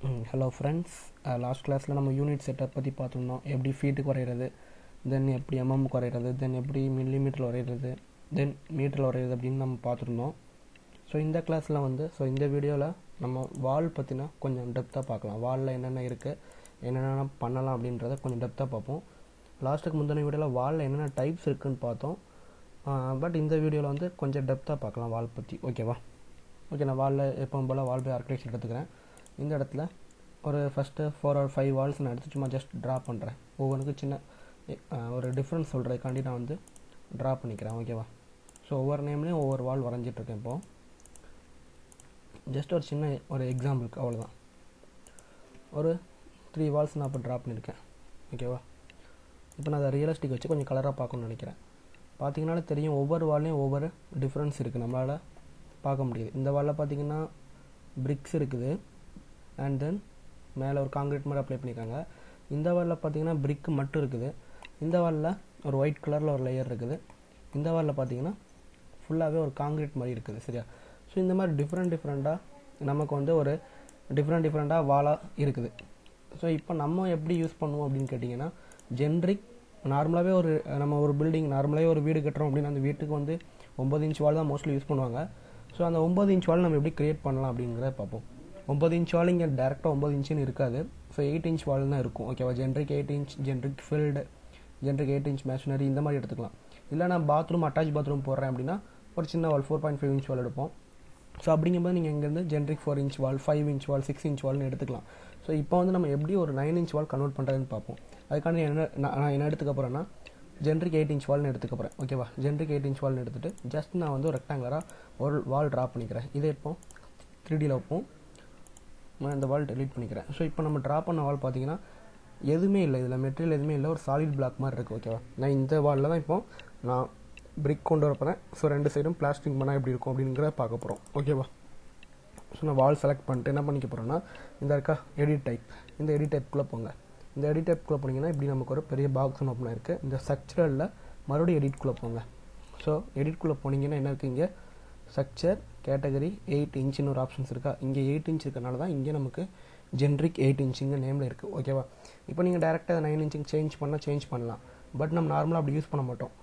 hello friends last கிளாஸில் நம்ம unit setup பற்றி பார்த்துருந்தோம் எப்படி ஃபீட்டுக்கு வரைகிறது தென் எப்படி எம்எம் வரைகிறது தென் எப்படி மில்லிமீட்டர் வரைகிறது தென் மீட்டர் வரைகிறது அப்படின்னு நம்ம பார்த்துருந்தோம் ஸோ இந்த கிளாஸில் வந்து ஸோ இந்த வீடியோவில் நம்ம வால் பற்றினா கொஞ்சம் டெப்த்தாக பார்க்கலாம் வாலில் என்னென்ன இருக்குது என்னென்ன பண்ணலாம் அப்படின்றத கொஞ்சம் டெப்த்தாக பார்ப்போம் லாஸ்ட்டுக்கு முந்தின வீடியோவில் வாலில் என்னென்ன டைப்ஸ் இருக்குதுன்னு பார்த்தோம் பட் இந்த வீடியோவில் வந்து கொஞ்சம் டெப்த்தாக பார்க்கலாம் வால் பற்றி ஓகேவா ஓகே நான் வாலில் எப்பவும் போல் வால் பை ஆர்கிடெக்சர் எடுத்துக்கிறேன் இந்த இடத்துல ஒரு first four or five walls நான் எடுத்து சும்மா ஜஸ்ட் ட்ரா பண்ணுறேன் ஒவ்வொன்றுக்கும் சின்ன ஒரு டிஃப்ரென்ஸ் சொல்கிறதுக்காண்டி நான் வந்து ட்ரா பண்ணிக்கிறேன் ஓகேவா ஸோ ஒவ்வொரு நேம்லேயும் ஒவ்வொரு வால் வரைஞ்சிட்ருக்கேன் இப்போது ஜஸ்ட் ஒரு சின்ன ஒரு எக்ஸாம்பிளுக்கு அவ்வளோதான் ஒரு த்ரீ வால்ஸ் நான் இப்போ ட்ரா பண்ணியிருக்கேன் ஓகேவா இப்போ நான் அதை ரியலிஸ்டிக் வச்சு கொஞ்சம் கலராக பார்க்கணும்னு நினைக்கிறேன் பார்த்தீங்கனாலே தெரியும் ஒவ்வொரு வால்லையும் ஒவ்வொரு டிஃப்ரென்ஸ் இருக்குது நம்மளால் பார்க்க முடியுது இந்த வாலில் பார்த்தீங்கன்னா பிரிக்ஸ் இருக்குது அண்ட் தென் மேலே ஒரு காங்கிரீட் மாதிரி அப்ளை பண்ணியிருக்காங்க இந்த வாலில் பார்த்தீங்கன்னா பிரிக்கு மட்டும் இருக்குது இந்த வாலில் ஒரு ஒயிட் கலரில் ஒரு லேயர் இருக்குது இந்த வாலில் பார்த்தீங்கன்னா ஃபுல்லாகவே ஒரு காங்கிரீட் மாதிரி இருக்குது சரியா ஸோ இந்த மாதிரி டிஃப்ரெண்ட் டிஃப்ரெண்ட்டாக நமக்கு வந்து ஒரு டிஃப்ரெண்ட் டிஃப்ரெண்ட்டாக வாலாக இருக்குது ஸோ இப்போ நம்ம எப்படி யூஸ் பண்ணுவோம் அப்படின்னு கேட்டிங்கன்னா ஜென்ரிக் நார்மலாகவே ஒரு நம்ம ஒரு பில்டிங் நார்மலாகவே ஒரு வீடு கட்டுறோம் அப்படின்னா அந்த வீட்டுக்கு வந்து ஒம்பது இன்ச் வால் தான் மோஸ்ட்லி யூஸ் பண்ணுவாங்க ஸோ அந்த ஒம்பது இன்ச் வால் நம்ம எப்படி க்ரியேட் பண்ணலாம் அப்படிங்கிறத பார்ப்போம் ஒம்பது இன்ச் வால் இங்கே டேரெக்டாக ஒம்பது இன்ச்சுன்னு இருக்காது ஸோ எயிட் இன்ச் வால் தான் இருக்கும் ஓகேவா generic eight inch generic filled generic eight inch masonry இந்த மாதிரி எடுத்துக்கலாம் இல்லை நான் பாத்ரூம் அட்டாச் பாத்ரூம் போடுறேன் அப்படின்னா ஒரு சின்ன wall four point five inch wall எடுப்போம் ஸோ அப்படிங்கும்போது நீங்கள் இங்கேருந்து generic four inch wall five inch wall six inch வால்னு எடுத்துக்கலாம் ஸோ இப்போ வந்து நம்ம எப்படி ஒரு நைன் இன்ச் வால் கன்வெர்ட் பண்ணுறதுன்னு பார்ப்போம் அதுக்காண்டி என்ன நான் என்ன எடுத்துக்க போகிறேன்னா ஜென்ரிக் எயிட் இன்ச் வால்னு எடுத்துக்க போகிறேன் ஓகேவா ஜென்ரிக் எயிட் இன்ச் வால்னு எடுத்துகிட்டு ஜஸ்ட் நான் வந்து ஒரு ரெக்டாங்குலராக ஒரு வால் ட்ரா பண்ணிக்கிறேன் இதே இப்போ த்ரீ டியில் வைப்போம் நான் இந்த வால் டெலீட் பண்ணிக்கிறேன் ஸோ இப்போ நம்ம ட்ரா பண்ண வால் பார்த்தீங்கன்னா எதுவுமே இல்லை இதில் மெட்டீரியல் எதுவுமே இல்லை ஒரு சாலிட் பிளாக் மாதிரி இருக்குது ஓகேவா நான் இந்த வாலில் தான் இப்போ நான் பிரிக் கொண்டு வரப்போகிறேன் ஸோ ரெண்டு சைடும் பிளாஸ்டிக் பண்ணால் எப்படி இருக்கும் அப்படிங்கிறத பார்க்க போகிறோம் ஓகேவா ஸோ நான் வால் செலக்ட் பண்ணிட்டு என்ன பண்ணிக்க போகிறேன்னா இந்த இருக்கா எடிட் டைப் இந்த எடிட் டைப்குள்ளே போங்க இந்த எடிட் டைப்குள்ளே போனீங்கன்னா இப்படி நமக்கு ஒரு பெரிய பாக்ஸ் ஒன்று ஓப்பன் இருக்குது இந்த ஸ்ட்ரக்சரில் மறுபடியும் எடிட்குள்ளே போங்க ஸோ எடிட்குள்ளே போனீங்கன்னா என்ன இருக்குது இங்கே ஸ்ட்ரக்சர் கேட்டகரி எயிட் இன்ச்சுன்னு ஒரு ஆப்ஷன்ஸ் இருக்கா இங்கே எயிட் இன்ச் இருக்கனால தான் இங்கே நமக்கு ஜென்ரிக் எயிட் இன்ச்சுங்க நேமில் இருக்குது ஓகேவா இப்போ நீங்கள் டேரெக்டாக நைன் இன்ச்சுக்கு சேஞ்ச் பண்ணால் சேஞ்ச் பண்ணலாம் பட் நம்ம நார்மலாக அப்படி யூஸ் பண்ண மாட்டோம்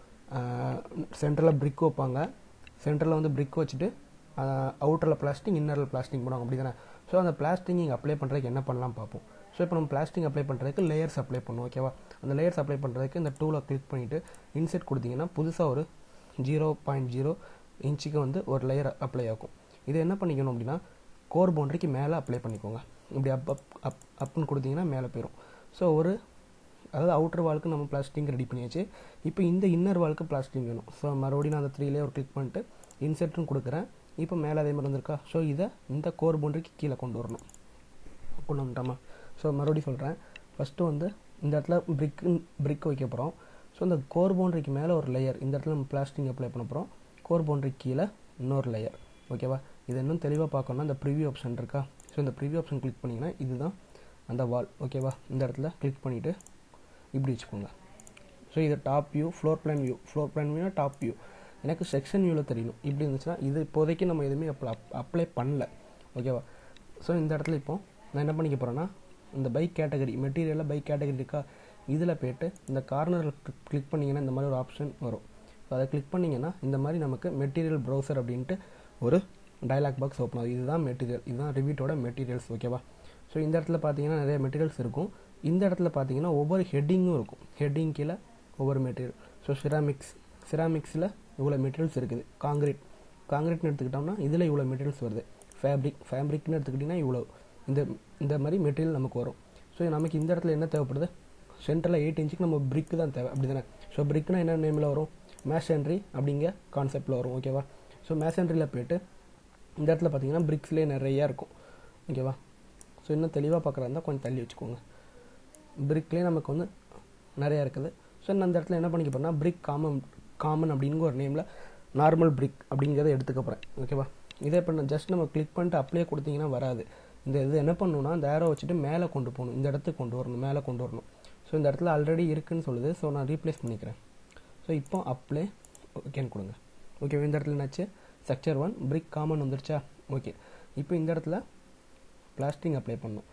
சென்டரில் பிரிக் வைப்பாங்க சென்டரில் வந்து பிரிக் வச்சுட்டு அவுட்டரில் பிளாஸ்டிக் இன்னரில் பிளாஸ்டிக் பண்ணுவாங்க அப்படி தானே ஸோ அந்த பிளாஸ்டிக் இங்கே அப்ளை பண்ணுறதுக்கு என்ன பண்ணலாம் பார்ப்போம் ஸோ இப்போ நம்ம பிளாஸ்டிக் அப்ளை பண்ணுறதுக்கு லேயர்ஸ் அப்ளை பண்ணுவோம் ஓகேவா அந்த லேயர்ஸ் அப்ளை பண்ணுறதுக்கு இந்த டூவில் கிளிக் பண்ணிவிட்டு இன்செட் கொடுத்தீங்கன்னா புதுசாக ஒரு ஜீரோ பாயிண்ட் ஜீரோ இன்ச்சுக்கு வந்து ஒரு லேயர் அப்ளை ஆகும் இது என்ன பண்ணிக்கணும் அப்படின்னா கோர் பவுண்டரிக்கு மேலே அப்ளை பண்ணிக்கோங்க இப்படி அப் அப் அப் அப்னு கொடுத்தீங்கன்னா மேலே போயிடும் ஸோ ஒரு அதாவது அவுட்டர் வாலுக்கு நம்ம பிளாஸ்டிக் ரெடி பண்ணியாச்சு இப்போ இந்த இன்னர் வாலுக்கு பிளாஸ்டிக் வேணும் ஸோ மறுபடியும் நான் அந்த த்ரீலேயே ஒரு கிளிக் பண்ணிட்டு இன்செட்டும் கொடுக்குறேன் இப்போ மேலே அதே மாதிரி வந்திருக்கா ஸோ இதை இந்த கோர் பவுண்டரிக்கு கீழே கொண்டு வரணும் கொண்டு வந்துட்டோமா ஸோ மறுபடியும் சொல்கிறேன் ஃபஸ்ட்டு வந்து இந்த இடத்துல பிரிக் பிரிக் வைக்க போகிறோம் ஸோ இந்த கோர் பவுண்டரிக்கு மேலே ஒரு லேயர் இந்த இடத்துல நம்ம பிளாஸ்டிக் அப்ளை பண்ண போகிறோம் கோர் பவுண்டரி கீழே இன்னொரு லேயர் ஓகேவா இது இன்னும் தெளிவாக பார்க்கணும்னா இந்த ப்ரிவியூ ஆப்ஷன் இருக்கா ஸோ இந்த ப்ரிவியூ ஆப்ஷன் கிளிக் பண்ணிங்கன்னா இதுதான் அந்த வால் ஓகேவா இந்த இடத்துல கிளிக் பண்ணிவிட்டு இப்படி வச்சுக்கோங்க ஸோ இது top view floor plan view floor plan வியூனா டாப் வியூ எனக்கு செக்ஷன் வியூவில் தெரியணும் இப்படி இருந்துச்சுன்னா இது இப்போதைக்கு நம்ம எதுவுமே அப்ளை அப்ளை பண்ணல ஓகேவா ஸோ இந்த இடத்துல இப்போ நான் என்ன பண்ணிக்க போகிறேன்னா இந்த பைக் கேட்டகரி மெட்டீரியலில் பைக் கேட்டகரி இருக்கா இதில் போய்ட்டு இந்த கார்னரில் கிளிக் பண்ணிங்கன்னா இந்த மாதிரி ஒரு ஆப்ஷன் வரும் ஸோ அதை கிளிக் பண்ணிங்கன்னா இந்த மாதிரி நமக்கு மெட்டீரியல் ப்ரௌசர் அப்படின்ட்டு ஒரு டைலாக் பாக்ஸ் ஓப்பன் ஆகுது இதுதான் மெட்டீரியல் இதுதான் ரிவீட்டோட மெட்டீரியல்ஸ் ஓகேவா ஸோ இந்த இடத்துல பார்த்தீங்கன்னா நிறைய மெட்டீரியல்ஸ் இருக்கும் இந்த இடத்துல பார்த்தீங்கன்னா ஒவ்வொரு ஹெட்டிங்கும் இருக்கும் ஹெட்டிங் கீழே ஒவ்வொரு மெட்டீரியல் ஸோ சிராமிக்ஸ் சிராமிக்ஸில் இவ்வளோ மெட்டீரியல்ஸ் இருக்குது காங்கிரீட் காங்கிரீட்னு எடுத்துக்கிட்டோம்னா இதில் இவ்வளோ மெட்டீரியல்ஸ் வருது ஃபேப்ரிக் ஃபேப்ரிக்னு எடுத்துக்கிட்டிங்கன்னா இவ்வளோ இந்த இந்த மாதிரி மெட்டீரியல் நமக்கு வரும் ஸோ நமக்கு இந்த இடத்துல என்ன தேவைப்படுது சென்டரில் எயிட் இன்ச்சுக்கு நம்ம பிரிக்கு தான் தேவை அப்படி தானே ஸோ பிரிக்னா என்ன நேமில் வரும் மேஷன்ட்ரி அப்படிங்க கான்செப்டில் வரும் ஓகேவா ஸோ மேஷன்ட்ரியில் போய்ட்டு இந்த இடத்துல பார்த்தீங்கன்னா பிரிக்ஸ்லேயே நிறையா இருக்கும் ஓகேவா ஸோ இன்னும் தெளிவாக பார்க்குறா இருந்தால் கொஞ்சம் தள்ளி வச்சுக்கோங்க பிரிக்லேயே நமக்கு வந்து நிறையா இருக்குது ஸோ நான் அந்த இடத்துல என்ன பண்ணிக்க போகிறேன்னா பிரிக் காமன் காமன் அப்படிங்கிற ஒரு நேமில் நார்மல் பிரிக் அப்படிங்கிறத எடுத்துக்க போகிறேன் ஓகேவா இதே பண்ண ஜஸ்ட் நம்ம கிளிக் பண்ணிட்டு அப்ளை கொடுத்தீங்கன்னா வராது இந்த இது என்ன பண்ணணும்னா இந்த ஏரோ வச்சுட்டு மேலே கொண்டு போகணும் இந்த இடத்துக்கு கொண்டு வரணும் மேலே கொண்டு வரணும் ஸோ இந்த இடத்துல ஆல்ரெடி இருக்குன்னு சொல்லுது ஸோ நான் ரீப்ளேஸ் பண்ணிக்கிறேன் ஸோ இப்போ அப்ளை ஓகேன்னு கொடுங்க ஓகே இந்த இடத்துல என்னாச்சு ஸ்ட்ரக்சர் ஒன் பிரிக் காமன் வந்துருச்சா ஓகே இப்போ இந்த இடத்துல பிளாஸ்டிக் அப்ளை பண்ணணும்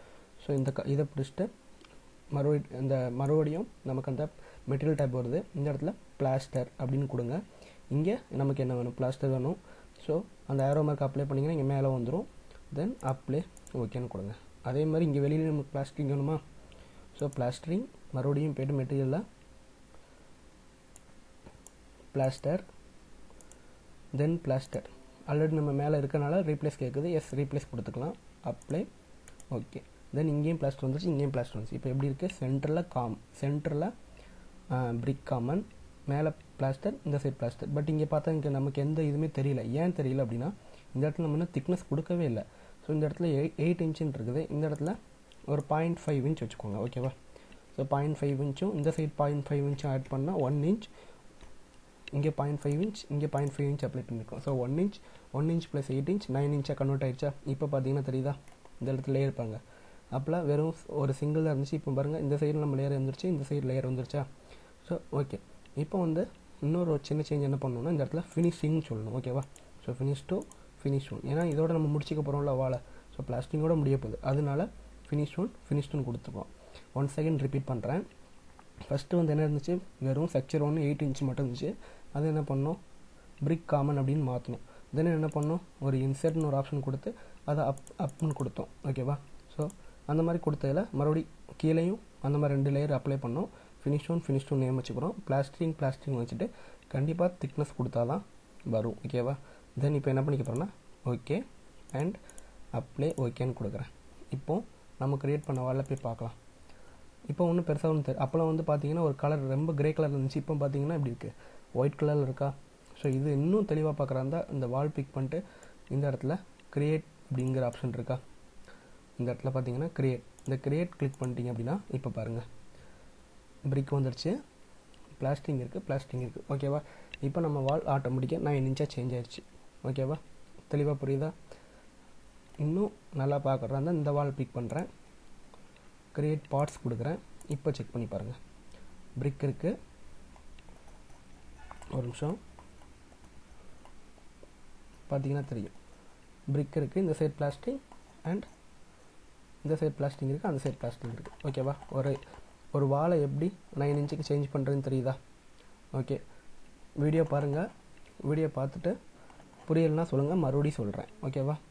ஸோ இந்த க இதை பிடிச்சிட்டு மறுபடி இந்த மறுபடியும் நமக்கு அந்த மெட்டீரியல் டைப் வருது இந்த இடத்துல பிளாஸ்டர் அப்படின்னு கொடுங்க இங்கே நமக்கு என்ன வேணும் பிளாஸ்டர் வேணும் ஸோ அந்த ஏரோ மார்க் அப்ளை பண்ணிங்கன்னா இங்கே மேலே வந்துடும் தென் அப்ளை ஓகேன்னு கொடுங்க அதே மாதிரி இங்கே வெளியில் நமக்கு பிளாஸ்டரிங் வேணுமா ஸோ பிளாஸ்டரிங் மறுபடியும் போய்ட்டு மெட்டீரியலில் பிளாஸ்டர் தென் பிளாஸ்டர் ஆல்ரெடி நம்ம மேலே இருக்கனால ரீப்ளேஸ் கேட்குது எஸ் ரீப்ளேஸ் கொடுத்துக்கலாம் அப்ளை ஓகே தென் இங்கேயும் பிளாஸ்டர் வந்துருச்சு இங்கேயும் பிளாஸ்டர் வந்துச்சு இப்போ எப்படி இருக்குது சென்டரில் காம் சென்டரில் பிரிக் காமன் மேலே பிளாஸ்டர் இந்த சைட் பிளாஸ்டர் பட் இங்கே பார்த்தா இங்கே நமக்கு எந்த இதுவுமே தெரியல ஏன் தெரியல அப்படின்னா இந்த இடத்துல நம்ம இன்னும் திக்னஸ் கொடுக்கவே இல்லை ஸோ இந்த இடத்துல எயிட் எயிட் இன்ச்சுன்னு இருக்குது இந்த இடத்துல ஒரு பாயிண்ட் ஃபைவ் இன்ச் வச்சுக்கோங்க ஓகேவா ஸோ பாயிண்ட் ஃபைவ் இன்ச்சும் இந்த சைட் பாயிண்ட் ஃபைவ் இன்ச்சும் ஆட் பண்ணால் ஒன் இன்ச் இங்கே பாயிண்ட் ஃபைவ் இன்ச் இங்கே பாயிண்ட் ஃபைவ் இன்ச் அப்ளை பண்ணியிருக்கோம் so one inch one inch plus eight inch nine இன்ச்சாக கன்வெர்ட் ஆயிடுச்சா இப்போ பார்த்தீங்கன்னா தெரியுதா இந்த இடத்துல லேயர் இருப்பாங்க அப்போலாம் வெறும் ஒரு சிங்கிளாக இருந்துச்சு இப்போ பாருங்கள் இந்த சைடில் நம்ம லேயர் வந்துருச்சு இந்த சைடு லேயர் வந்துருச்சா ஸோ ஓகே இப்போ வந்து இன்னொரு ஒரு சின்ன சேஞ்ச் என்ன பண்ணணும்னா இந்த இடத்துல ஃபினிஷிங் சொல்லணும் ஓகேவா so finish to finish one ஏன்னா இதோட நம்ம முடிச்சிக்க போகிறோம்ல வாழை ஸோ பிளாஸ்டிங்கோட முடிய போகுது அதனால ஃபினிஷ் ஒன் ஃபினிஷ் ஒன் கொடுத்துருக்கோம் ஒன் செகண்ட் ரிப்பீட் பண்ணுறேன் ஃபஸ்ட்டு வந்து என்ன இருந்துச்சு வெறும் செக்சர் ஒன்று எயிட் இன்ச் மட்டும் இருந்துச்சு அது என்ன பண்ணோம் பிரிக் காமன் அப்படின்னு மாற்றணும் தென் என்ன பண்ணோம் ஒரு இன்சர்ட்னு ஒரு ஆப்ஷன் கொடுத்து அதை அப் அப்னு கொடுத்தோம் ஓகேவா ஸோ அந்த மாதிரி கொடுத்ததில் மறுபடி கீழேயும் அந்த மாதிரி ரெண்டு லேயர் அப்ளை பண்ணோம் finish one finish one name வச்சுக்கிறோம் பிளாஸ்டிங் பிளாஸ்டிங் வச்சுட்டு கண்டிப்பாக திக்னஸ் கொடுத்தா தான் வரும் ஓகேவா தென் இப்போ என்ன பண்ணிக்க போகிறோன்னா ஓகே அண்ட் அப்ளை ஓகேன்னு கொடுக்குறேன் இப்போது நம்ம க்ரியேட் பண்ண வாழ போய் பார்க்கலாம் இப்போ ஒன்றும் பெருசாக ஒன்றும் தெரியும் அப்போலாம் வந்து பார்த்தீங்கன்னா ஒரு கலர் ரொம்ப கிரே கலர் இருந்துச்சு இப்போ பார்த்தீங்கன்னா இப்படி இருக்குது ஒயிட் கலரில் இருக்கா ஸோ இது இன்னும் தெளிவாக பார்க்குறா இருந்தால் இந்த வால் பிக் பண்ணிட்டு இந்த இடத்துல க்ரியேட் அப்படிங்கிற ஆப்ஷன் இருக்கா இந்த இடத்துல பார்த்தீங்கன்னா க்ரியேட் இந்த க்ரியேட் கிளிக் பண்ணிட்டீங்க அப்படின்னா இப்போ பாருங்கள் பிரிக் வந்துடுச்சு பிளாஸ்டிங் இருக்குது பிளாஸ்டிங் இருக்குது ஓகேவா இப்போ நம்ம வால் ஆட்டோமேட்டிக்காக நைன் இன்ச்சாக சேஞ்ச் ஆயிடுச்சு ஓகேவா தெளிவாக புரியுதா இன்னும் நல்லா பார்க்குறதா இருந்தால் இந்த வால் பிக் பண்ணுறேன் க்ரியேட் பார்ட்ஸ் கொடுக்குறேன் இப்போ செக் பண்ணி பாருங்கள் பிரிக் இருக்குது ஒரு நிமிஷம் பார்த்தீங்கன்னா தெரியும் பிரிக் இருக்குது இந்த சைட் பிளாஸ்டிக் அண்ட் இந்த சைட் பிளாஸ்டிக் இருக்குது அந்த சைட் பிளாஸ்டிக் இருக்குது ஓகேவா ஒரு ஒரு வாழை எப்படி நைன் இன்ச்சுக்கு சேஞ்ச் பண்ணுறதுன்னு தெரியுதா ஓகே வீடியோ பாருங்கள் வீடியோ பார்த்துட்டு புரியலைன்னா சொல்லுங்கள் மறுபடியும் சொல்கிறேன் ஓகேவா